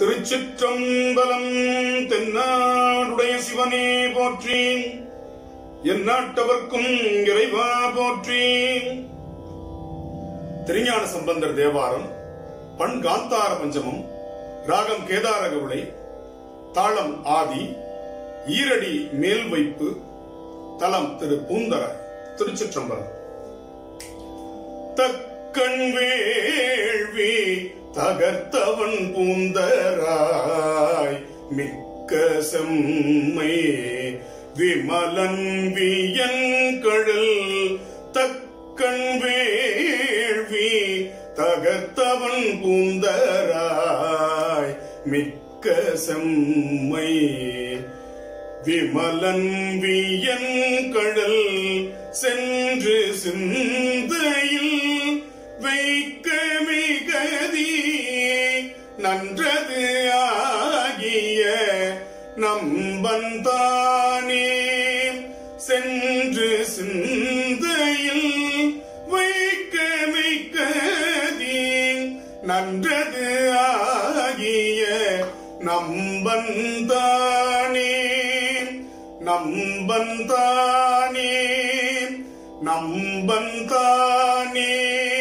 திருச்சிற்றம்பலம் தென்னாடுடைய சிவனே போற்றி எந்நாட்டவர்க்கும் இறைவா போற்றி திருஞான சம்பந்தர் தேவாரம் பண் காந்தார பஞ்சமம் ராகம் கேதாரகவுளை தாளம் ஆதி ஈரடி மேல் வைப்பு தலம் திரு பூந்தர திருச்சிற்றம்பலம் தக்கண் வேள்வி தகர்த்தவன் பூந்தராய் மிக்க செம்மை விமலன் வியன்கழல் தக்கண் வேள்வி தகர்த்தவன் பூந்தராய் மிக்க செம்மை விமலன் வியன்கடல் சென்று சிந்தையில் வைக்க மிகதி நன்றது ஆகிய நம்பந்தானே சென்று சிந்தையில் வைக்க மிகதி நன்றது ஆகிய நம்பந்தானே நம்பந்தானே நம்பந்தானே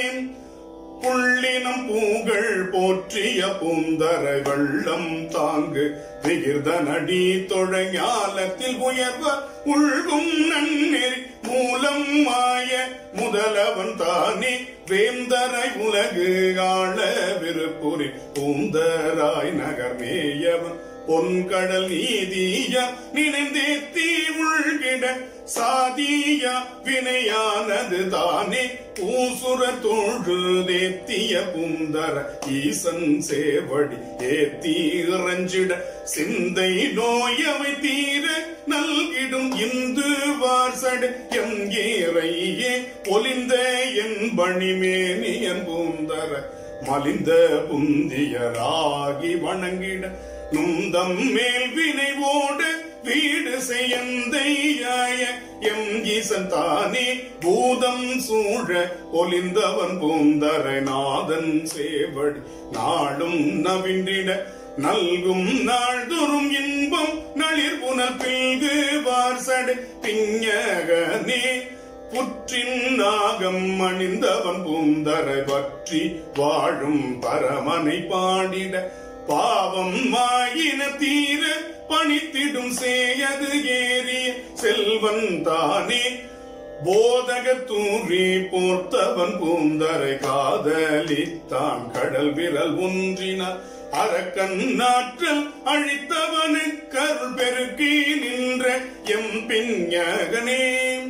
புள்ளினம் பூங்கள் போற்றிய பூந்தர வெள்ளம் தாங்கு விகிர்தனடி தொழஞாலத்தில் உயர்வ உள்கும் நன்னெறி மூலம் மாய முதலவன் தானே வேந்தரை உலகு ஆள விருப்புரி பூந்தராய் நகர்மேயவன் பொன்கடல் நீதியா நினைந்தே தீ உள்கிட சாதியா வினையானது தானே பூசுர தோழு தேத்திய புந்தர ஈசன் சேவடி ஏத்தி இறஞ்சிட சிந்தை நோயவை தீர நல்கிடும் இந்து வாசடு எம் ஏறையே பொலிந்த என் பணிமேனியன் பூந்தர மலிந்த புந்தியராகி வணங்கிட நுந்தம் மேல் வினைவோடு வீடு செய்யந்தையாய எம் ஈசன் தானே பூதம் சூழ ஒலிந்தவன் பூந்தரை நாதன் சேவடி நாடும் நவிண்டிட நல்கும் நாள்தோறும் இன்பம் நளிர் புனல் பில்கு வார்சடு பிஞகனே புற்றின் நாகம் அணிந்தவன் பூந்தரை பற்றி வாழும் பரமனை பாடிட பாவம் மாயின தீர பணித்திடும் சேயது ஏறிய செல்வன் தானே போதக தூரி போர்த்தவன் பூந்தரை காதலித்தான் கடல் விரல் ஒன்றினார் அரக்கன் நாற்றல் அழித்தவனு கருள் பெருக்கி நின்ற எம் பிஞகனே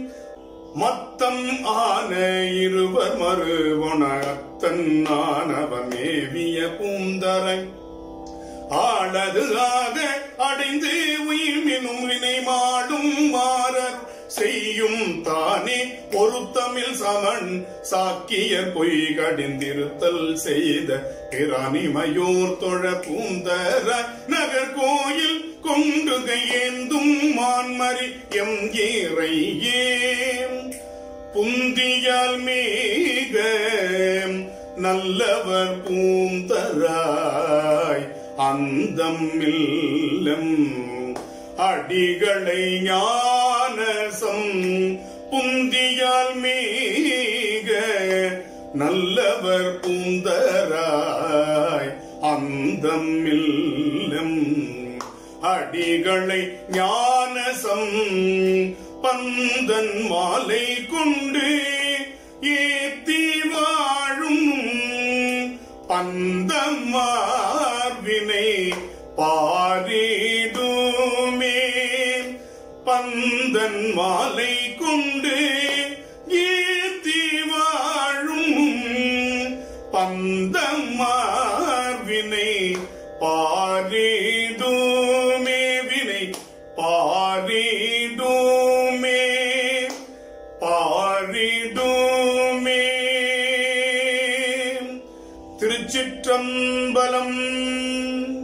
மத்தம் ஆன இருவர் மறுவனத்தன் ஆனவன் மேவிய பூந்தரை ஆளது ஆக அடைந்து உயிர்மினும் வினை மாடும் மாறர் செய்யும் தானே பொருத்தமில் சமன் சாக்கிய பொய் கடிந்திருத்தல் செய்த பிராணிமையோர் தொழ பூந்தர நகர் கோயில் கொண்டுகை ஏந்தும் மான்மறி எம் ஏறையே புந்தியால் மேக நல்லவர் பூந்தராய் அந்தம் இல்லம் அடிகளை ஞானசம் புந்தியால் மேக நல்லவர் பூந்தராய் அந்தம் இல்லம் அடிகளை ஞானசம் பந்தன் மாலை கொண்டு ஏத்தி வாழும் பந்தமார்வினை பாரிடுமே பந்தன் மாலை கொண்டு ஏத்தி வாழும் பந்தமார்வினை பாரிடுமே வினை பாரிடுமே பாரிடுமே திருச்சிற்றம்பலம்